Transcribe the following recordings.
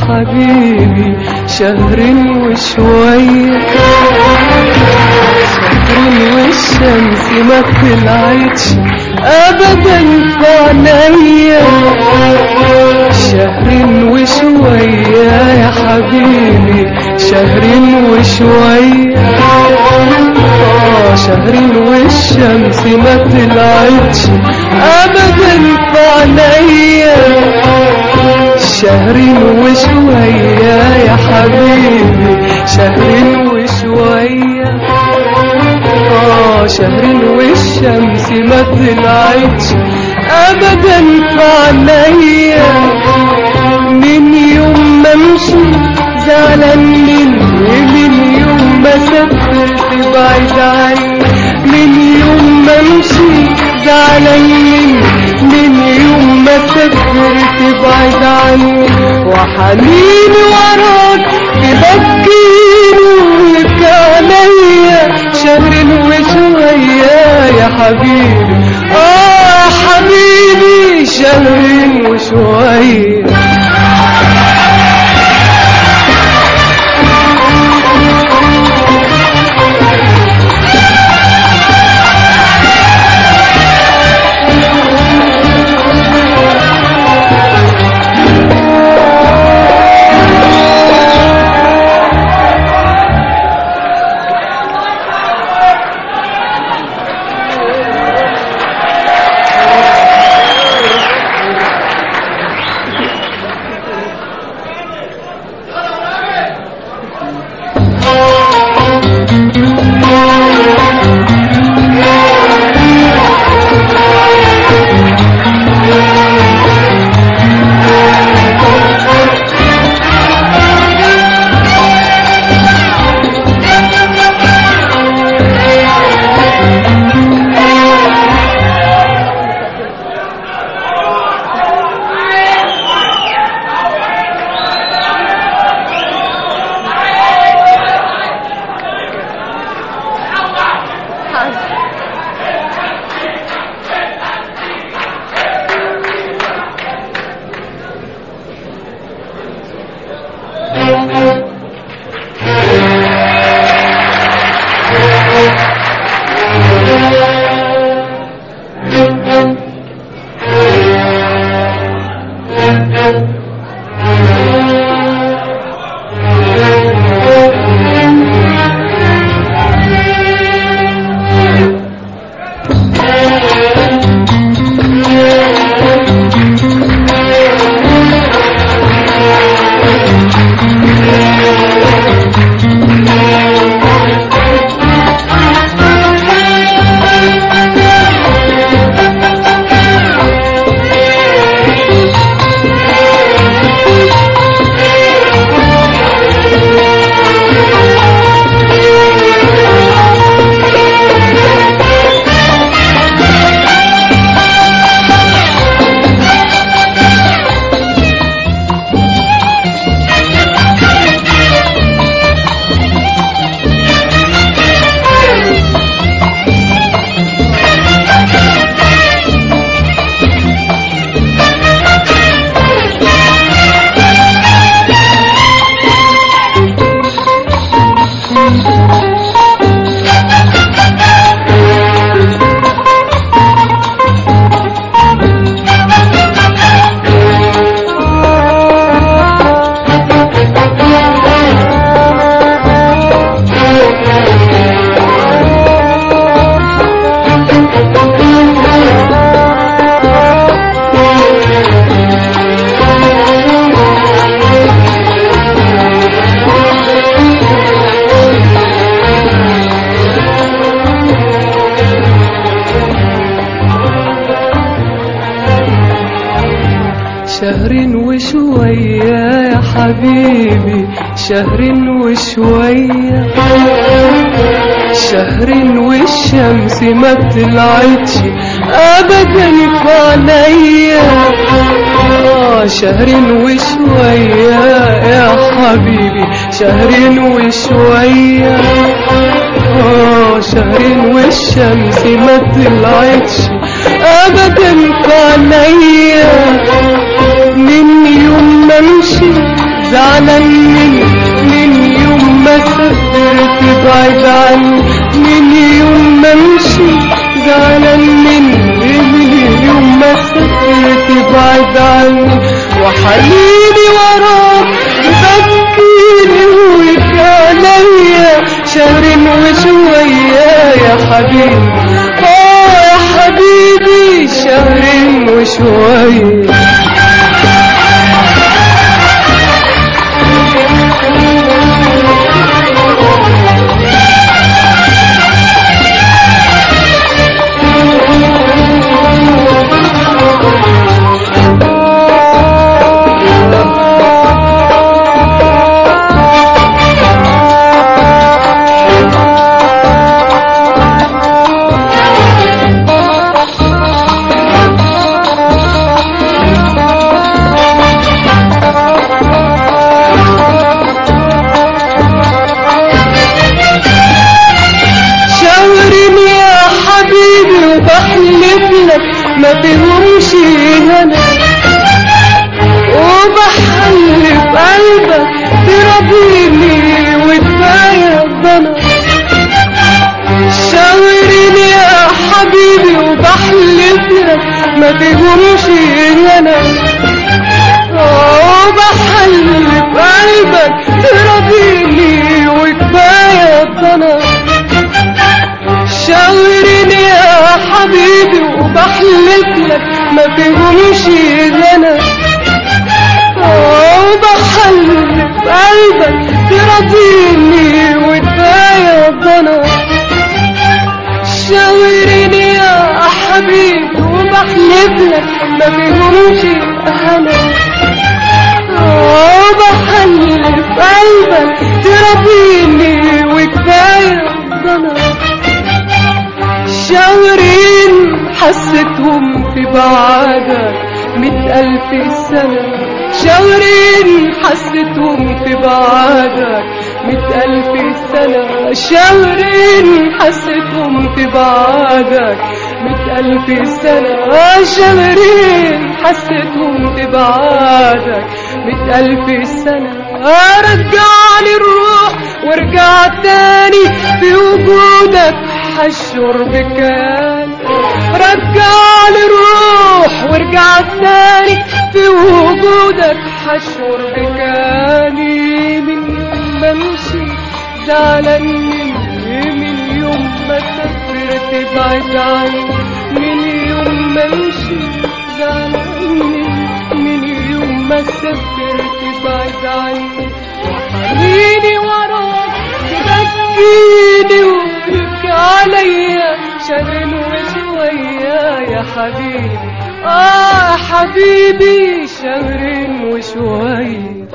حبيبي شهر وشوية شهر والشمس ما طلعتش ابدا في عينيا شهر وشوية يا حبيبي شهر وشوية آه شهر والشمس ما طلعتش ابدا في عينيا شهر وشوية يا حبيبي شهر وشوية آه شهر والشمس ما طلعتش ابدا في عينيا من يوم ما مشيت زعلان مني من يوم ما سافرت بعيد عني من يوم ما مشيت زعلان مني من يوم ما سافرت بعيد عني وحنيني وراك تبكيني ويبكي عليا شهر وشوية يا حبيبي اه يا حبيبي شهر وشوية شهر وشوية يا حبيبي شهر وشوية شهر والشمس ما طلعتش ابدا في عينيا آه شهر وشوية يا حبيبي شهر وشوية آه شهر والشمس ما طلعتش ابدا في عينيا من يوم ما مشيت زعلان مني من يوم ما سافرت بعيد عني من يوم ما مشيت زعلان مني من يوم ما سافرت بعيد عني وحنيني وراك يبكيني ويبكي عليا شهر وشوية يا حبيبي اه يا حبيبي شهر وشوية شاورني يا حبيبي وبحلف لك ما فيهمش هنا وبحلف قلبك ترضيني وكفايه ضنا شاورني يا حبيبي وبحلف لك ما فيهمش هنا وبحلف قلبك ترضيني وكفايه ضنا شاورني يا حبيبي وبحلف لك ما فيهمش انا وبحلف قلبك ترضيني وكفايه ضنا شاورني يا حبيبي وبحلف لك ما فيهمش انا وبحلف قلبك ترضيني وكفايه ضنا شاورين حسيتهم في بعادك مئة ألف سنة شاورين حسيتهم في بعادك مئة ألف سنة شاورين حسيتهم في بعادك مئة ألف سنة شاورين حسيتهم في بعادك مئة ألف سنة رجعني الروح وارجع تاني في وجودك حشر بكان رجع لي الروح وارجع تاني في وجودك حشر بكاني من يوم ما امشي زعلان مني من يوم ما سافرت بعيد عني من يوم ما امشي زعلان مني من يوم ما سافرت بعيد عني وحنيني وراك تبكيني ويبكي عليا شهر وشوية يا حبيبي آه يا حبيبي شهر وشوية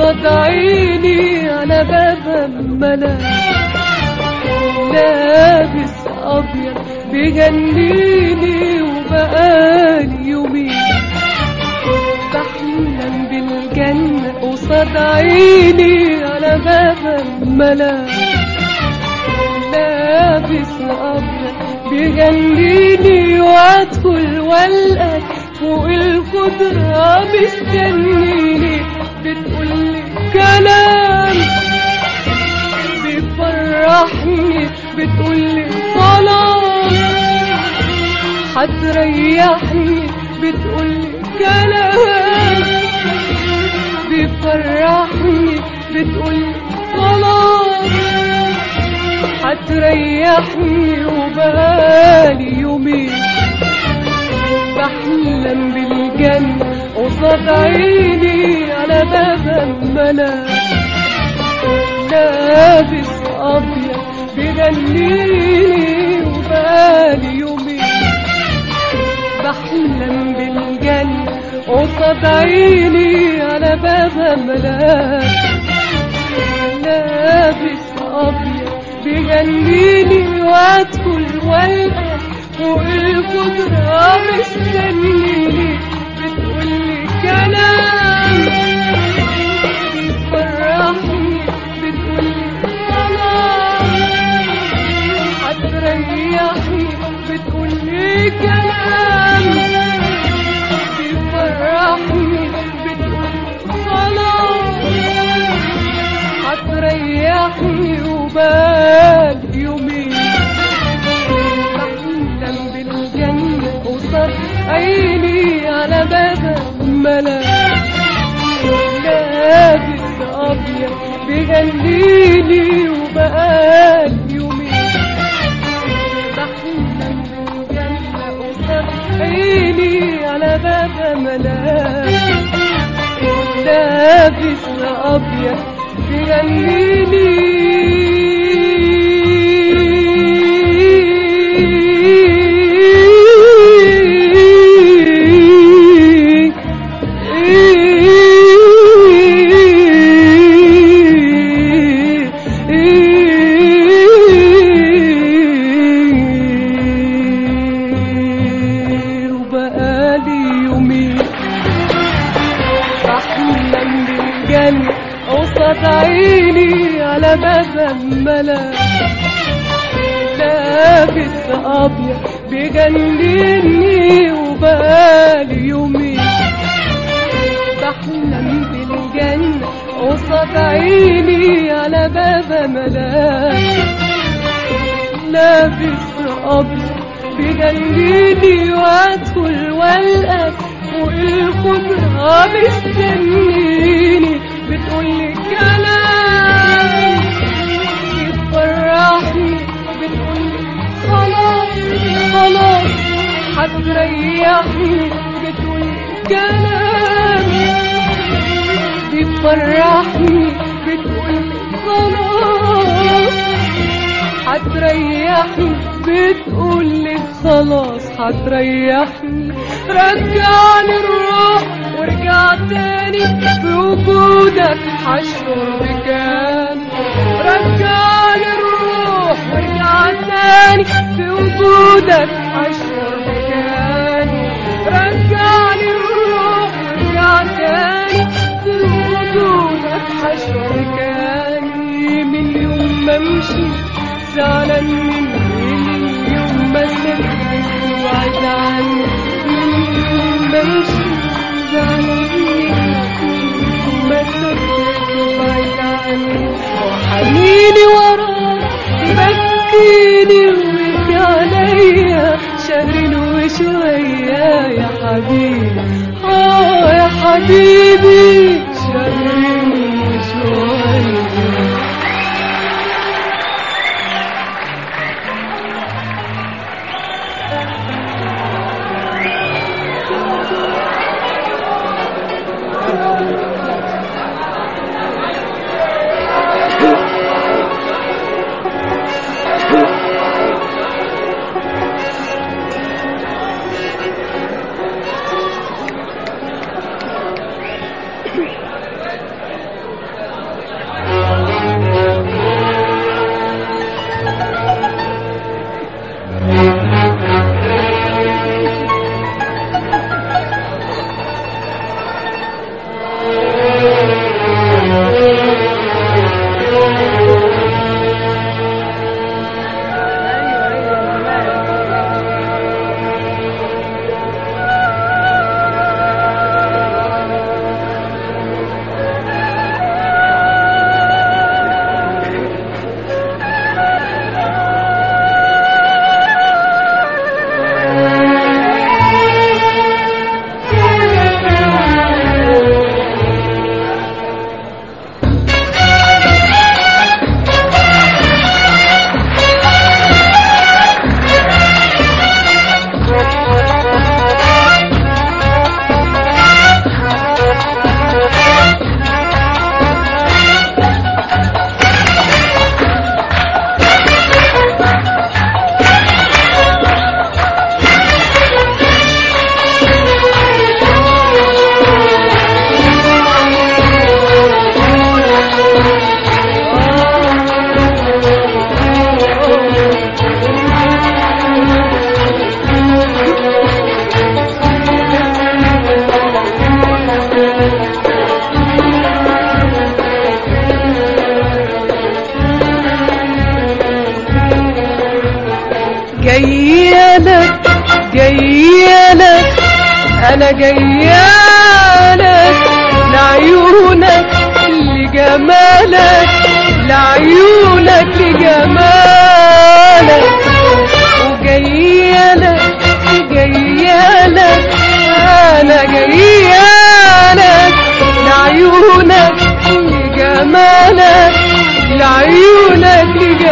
قصاد عيني على باب ملاك لابس ابيض بيغنيني وبقالي يومين بحلم بالجنة قصاد عيني على باب ملاك لابس ابيض بيغنيني وادخل والقاك فوق الخضرة مستنيني بتقولي كلام بيفرحني بتقولي خلاص هتريحني بتقولي كلام بيفرحني بتقولي خلاص هتريحني وبقالي يومين بحلم بالجنة قصاد عيني على باب ملاك لابس أبيض بيغنيني وبقالي يومين بحلم بالجنة قصاد عيني على باب ملاك لابس أبيض بيغنيني وادخل والقى فوق القدرة مستنيني بتقولي كلام بيفرحني بتقولي خلاص هتريحني بتقولي كلام بيفرحني بتقولي خلاص هتريحني وبال يومين بحلم بالجنة قصاد عيني على باب ملاك لابس أبيض بيغنيني وبقال يومين بحلم بالجنة قصاد عيني على باب ملاك لابس أبيض بيغنيني وبقالي يومين بحلم بالجنة قصاد عيني على باب ملاك لابس أبيض بيجنني وبقالي يومين بحلم بالجنة قصاد عيني على باب ملاك لابس أبيض بيجنني وادخل والقاك فوق الخضرة مستنيني بتقولي كلام يفرحني بتقولي خلاص خلاص هتريحني بتقولي كلام بيفرحني بتقولي خلاص هتريحني بتقولي خلاص هتريحني رجعني الروح وارجع تاني بوجودك هشعر بكان رجعني الروح وارجع تاني بوجودك هشعر بكان رجعني الروح وارجع تاني بوجودك هشعر بكاني من يوم ما مشيت زعلان مني من يوم ما سبت وعد عني من يوم ما مشيت زعلان مني من يوم ما سبت وعد عني وحنيني وراك بكيني وانت عليا شهر وشوية يا حبيبي اه يا حبيبي شهر وشوية جايالك انا جايالك لعيونك لجمالك لعيونك لجمالك وجايالك جايالك انا جايالك لعيونك لجمالك لعيونك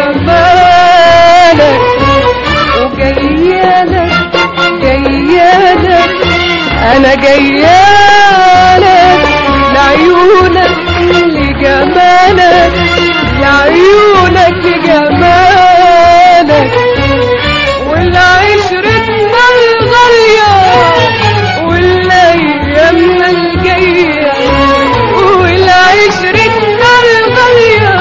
لجمالك وجايالك جايالك انا جايالك لعيونك لجمالك لعيونك لجمالك والعشرتنا الغالية والايامنا الجاية والعشرتنا الغالية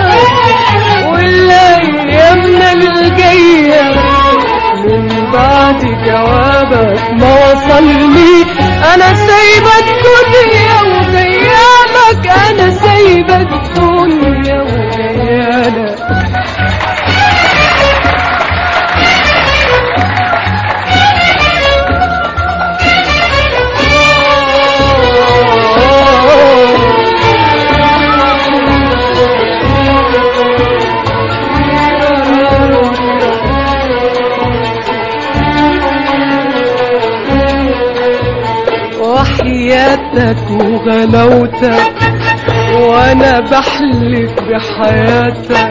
والايامنا الجاية من بعد جوابك ما وصلني انا سايبة الدنيا وجيالك انا سايبة الدنيا وجيالك وحياتك وغلاوتك وانا بحلف بحياتك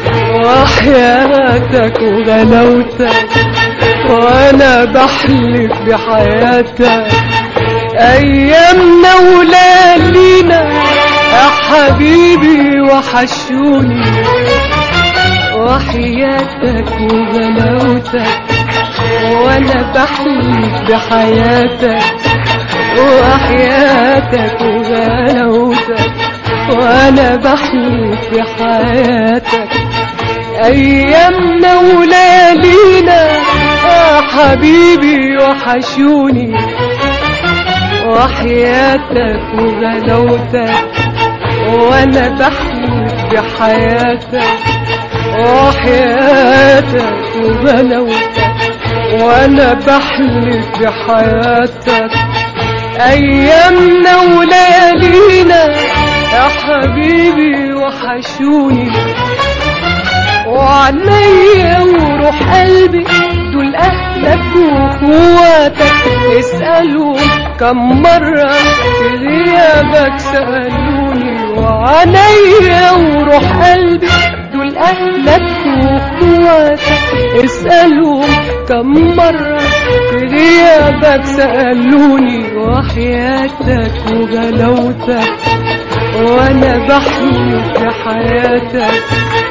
وحياتك وغلاوتك وانا بحلف بحياتك ايامنا وليالينا يا حبيبي وحشوني وحياتك وغلاوتك وانا بحلف بحياتك وحياتك وغلاوتك وانا بحلف بحياتك ايامنا وليالينا يا حبيبي وحشوني وحياتك وغلاوتك وانا بحلف بحياتك وحياتك وغلاوتك وانا بحلف بحياتك ايامنا وليالينا يا حبيبي وحشوني وعنيا وروح قلبي دول اهلك واخواتك اسألهم كم مرة في غيابك سألوني وعنيا وروح قلبي دول اهلك واخواتك اسألهم كم مرة في غيابك سألوني وحياتك وغلاوتك وانا بحلف بحياتك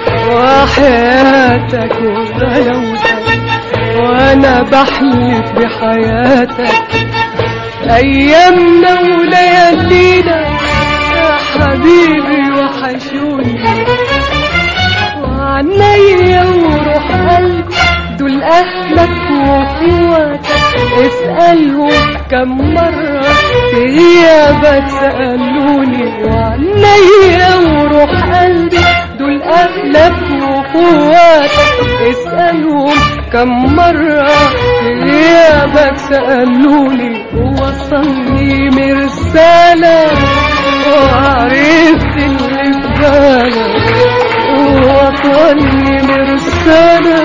وحياتك وغلاوتك وانا بحلف بحياتك ايامنا وليالينا يا حبيبي وحشوني وعنيا وروح قلبي دول اهلك واخواتك اسألهم كم مرة في غيابك سألوني وعنيا وروح قلبي دول اهلك واخواتك اسألهم كم مرة في غيابك سألوني ووصلني مرسالة وعرفت اللي في بالك ووصلني مرسالة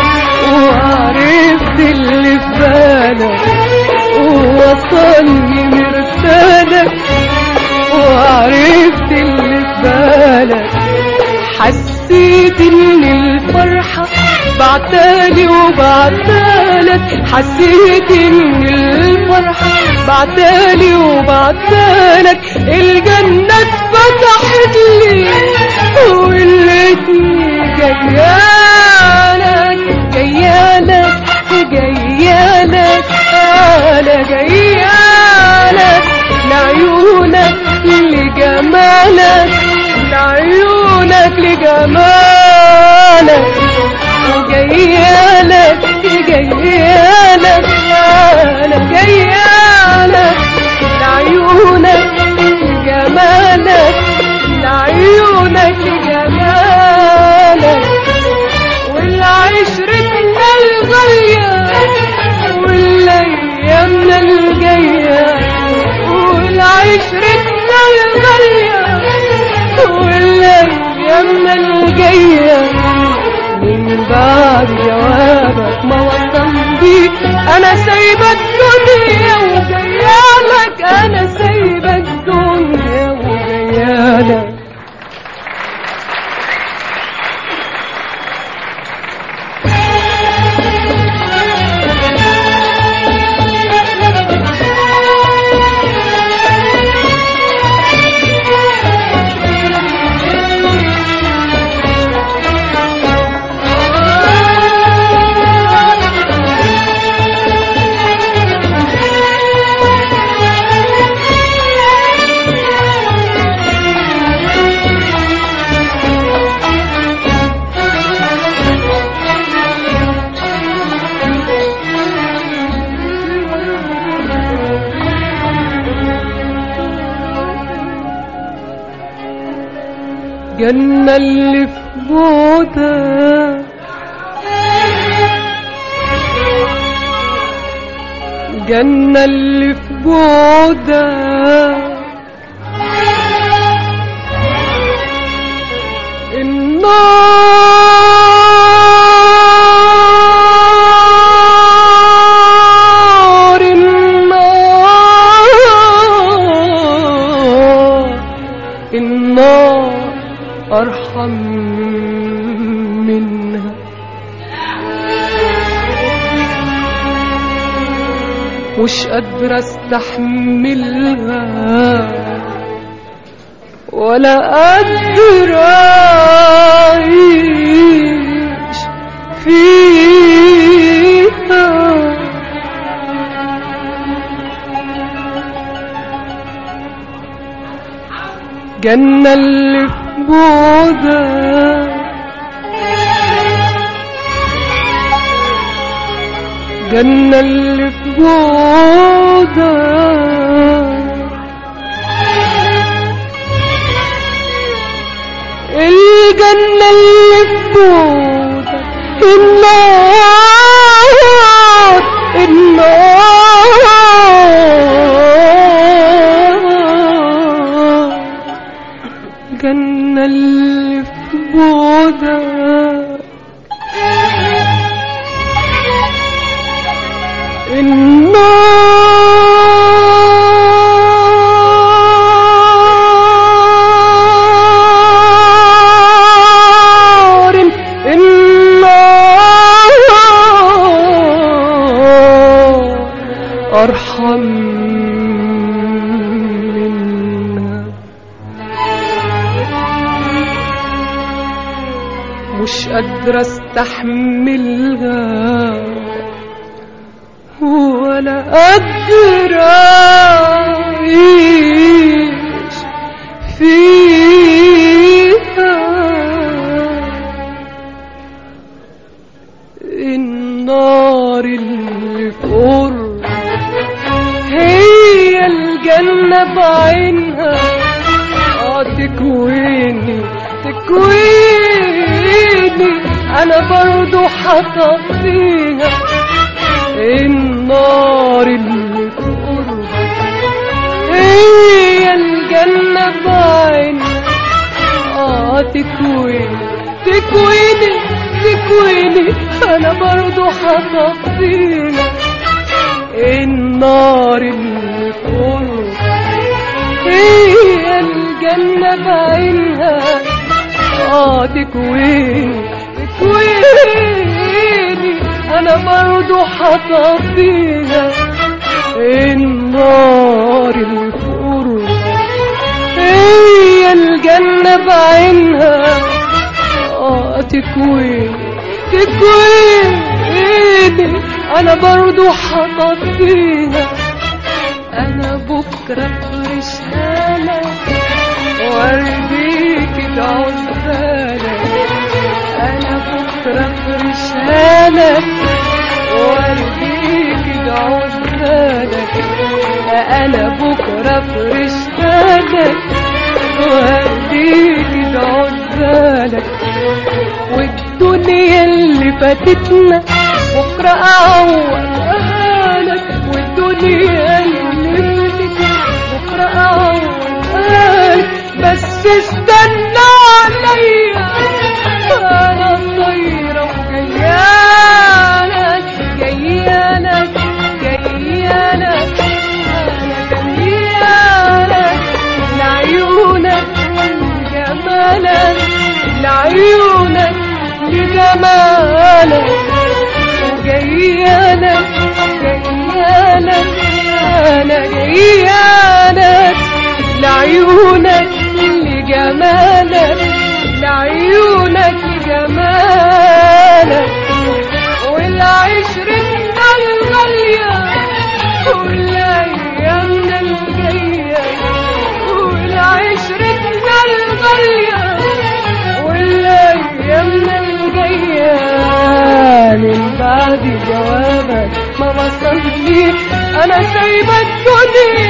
وعرفت اللي في بالك ووصلني مرسالك وعرفت اللي في بالك حسيت ان الفرحة بعتالي وبعتالك حسيت ان الفرحة بعتالي وبعتالك الجنة اتفتحت لي ولقيتني جيالك جيالك جيالك انا جيالك لعيونك لجمالك لعيونك لجمالك وجيالك جيالك انا جيالك لعيونك لجمالك لعيونك لجمالك والعشرتنا الغالية والليالي بعد جوابك ما وصل بيك انا سايبة الدنيا وجايالك انا سايبة الدنيا وجايالك جنة اللي في بعدك جنة اللي في بعدك النار النار النار أرحم منها مش قادرة استحملها ولا قادرة أعيش فيها جنة اللي في بعدك جنة اللي في بعدك الجنة اللي في بعدك النار النار جنة اللي في بعدك النار النار أرحم منها مش قادرة استحملها ولا قادرة أعيش فيها النار اللي في قرب هي الجنة بعينها اه تكويني تكويني انا برضو حطفيها النار اللي في قربك هي الجنة بعينها اه تكويني تكويني تكويني انا برضو حطفيها النار اللي في قربك هي الجنة بعينها اه تكويني تكويني انا برضو حطفيها النار اللي في قربك هي الجنة بعينها اه تكويني تكويني انا برضو حطفيها انا بكرة فرشها لك وارديك تعود بالك انا بكرة فرشها لك وارديك تعود بالك انا بكرة فرشها لك وارديك تعود بالك والدنيا اللي فاتتنا بكرة أعوضها لك والدنيا اللي فاتتنا بكرة أعوضها لك بس استنى عليا أنا طايرة وجاية لعيونك لجمالك وجيالك جيالك انا جيالك لعيونك لجمالك لعيونك لجمالك والعشرة الغالية والأيامنا الجاية والعشرة الغالية والأيامنا الجاية من بعد جوابك ما وصلني أنا سايبة الدنيا